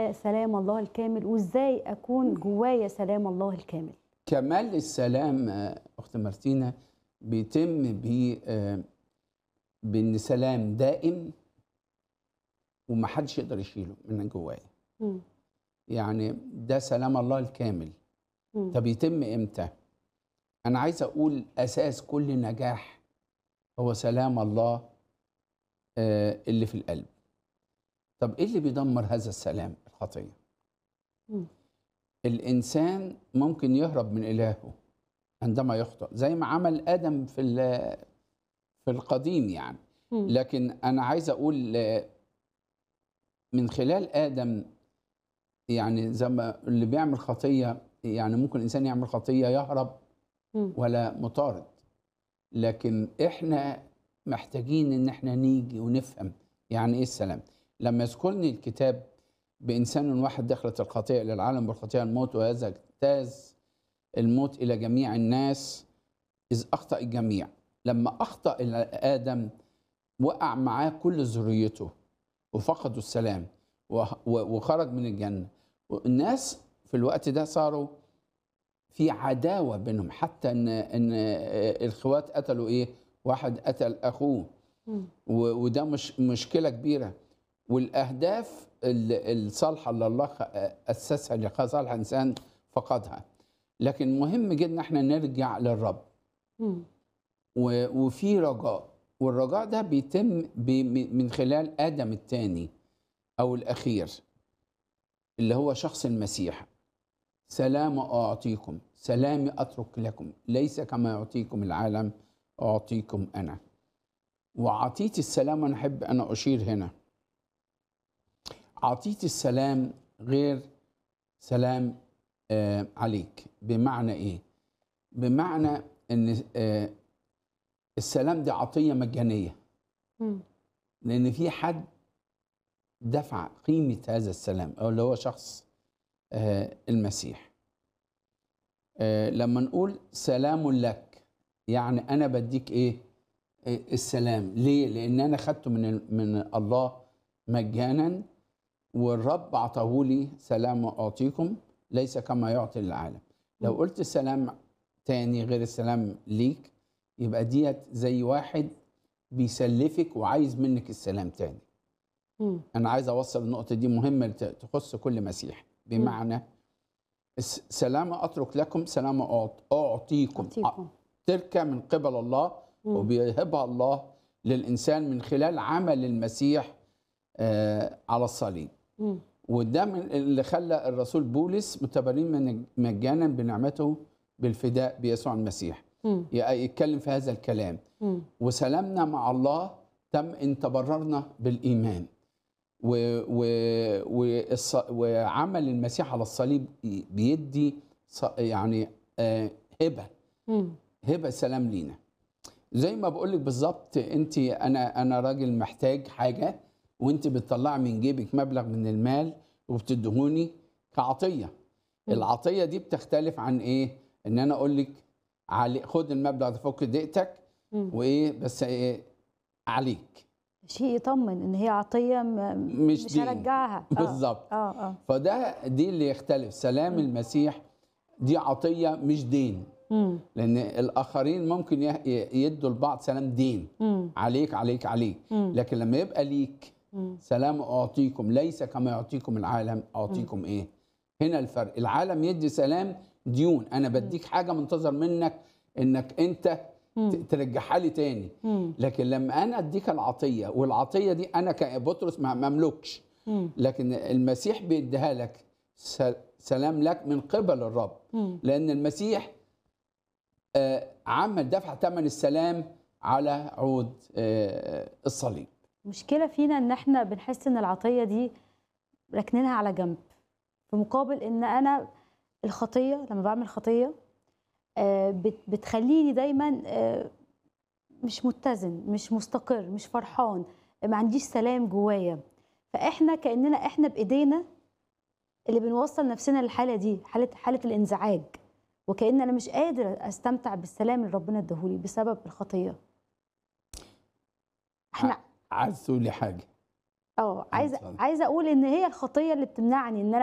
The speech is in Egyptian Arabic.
على سلام الله الكامل وازاي اكون جوايا سلام الله الكامل كمال السلام آه، اخت مارتينا بيتم ب آه، بان سلام دائم ومحدش يقدر يشيله من جوايا مم. يعني ده سلام الله الكامل مم. طب يتم امتى انا عايز اقول اساس كل نجاح هو سلام الله آه، اللي في القلب طب ايه اللي بيدمر هذا السلام الخطيه مم. الانسان ممكن يهرب من الهه عندما يخطئ زي ما عمل ادم في ال- في القديم يعني مم. لكن انا عايز اقول آه، من خلال ادم يعني زي ما اللي بيعمل خطيه يعني ممكن الانسان يعمل خطيه يهرب مم. ولا مطارد لكن احنا محتاجين ان احنا نيجي ونفهم يعني ايه السلام لما يذكرني الكتاب بانسان واحد دخلت الخطيئه الى العالم بالخطيئه الموت وهذا اجتاز الموت الى جميع الناس اذ اخطا الجميع لما اخطا إلى ادم وقع معاه كل ذريته وفقدوا السلام وه- و- وخرج من الجنه الناس في الوقت ده صاروا في عداوه بينهم حتى ان ان الاخوات قتلوا ايه واحد قتل اخوه مم. و- وده مش مشكله كبيره والاهداف ال- الصالحه اللي الله خ- اسسها لصالح الانسان فقدها لكن مهم جدا ان احنا نرجع للرب مم. و- وفي رجاء والرجاء ده بيتم ب- من خلال ادم الثاني او الاخير اللي هو شخص المسيح سلام اعطيكم سلامي اترك لكم ليس كما يعطيكم العالم اعطيكم انا وعطيه السلام انا احب انا اشير هنا عطيه السلام غير سلام آه عليك بمعنى ايه بمعنى ان آه السلام دي عطيه مجانيه مم. لان في حد دفع قيمه هذا السلام او اللي هو شخص آه، المسيح آه، لما نقول سلام لك يعني انا بديك ايه آه، السلام ليه لان انا خدته من ال- من الله مجانا والرب عطاه لي سلام اعطيكم ليس كما يعطي العالم لو مم. قلت سلام تاني غير السلام ليك يبقى ديت زي واحد بيسلفك وعايز منك السلام تاني مم. انا عايز اوصل النقطه دي مهمه ت- تخص كل مسيح بمعنى الس- سلام اترك لكم سلام أعط- اعطيكم أعطيكم. تلك من قبل الله مم. وبيهبها الله للانسان من خلال عمل المسيح آه، على الصليب مم. وده من اللي خلى الرسول بولس متبرين من مجانا بنعمته بالفداء بيسوع المسيح مم. ي- يتكلم في هذا الكلام مم. وسلامنا مع الله تم ان تبررنا بالايمان و و والص- وعمل المسيح على الصليب بيدي ص- يعني آه، هبه مم. هبه سلام لينا زي ما بقول لك بالظبط انت انا انا راجل محتاج حاجه وانت بتطلعي من جيبك مبلغ من المال وبتدهوني كعطيه مم. العطيه دي بتختلف عن ايه ان انا اقول لك علي خد المبلغ ده فك ضيقتك مم. وايه بس إيه عليك شيء يطمن ان هي عطيه م... مش مش دين. هرجعها آه. بالظبط اه اه فده دي اللي يختلف سلام المسيح دي عطيه مش دين مم. لان الاخرين ممكن يه- يدوا لبعض سلام دين مم. عليك عليك عليك مم. لكن لما يبقى ليك مم. سلام اعطيكم ليس كما يعطيكم العالم اعطيكم ايه هنا الفرق العالم يدي سلام ديون انا بديك حاجه منتظر منك انك انت مم. ت- ترجعها لي تاني مم. لكن لما انا اديك العطيه والعطيه دي انا كبطرس ما ما املكش مم. لكن المسيح بيديها لك س- سلام لك من قبل الرب مم. لان المسيح آه، عمل دفع ثمن السلام على عود آه، الصليب المشكله فينا ان احنا بنحس ان العطيه دي راكنينها على جنب في مقابل ان انا الخطيه لما بعمل خطيه آه، بت- بتخليني دايما آه، مش متزن مش مستقر مش فرحان ما عنديش سلام جوايا فاحنا كاننا احنا بايدينا اللي بنوصل نفسنا للحاله دي حاله حاله الانزعاج وكأن انا مش قادر استمتع بالسلام اللي ربنا اداهولي بسبب الخطيه احنا عايز تقولي حاجه اه عايزه اتفضل. عايزه اقول ان هي الخطيه اللي بتمنعني ان انا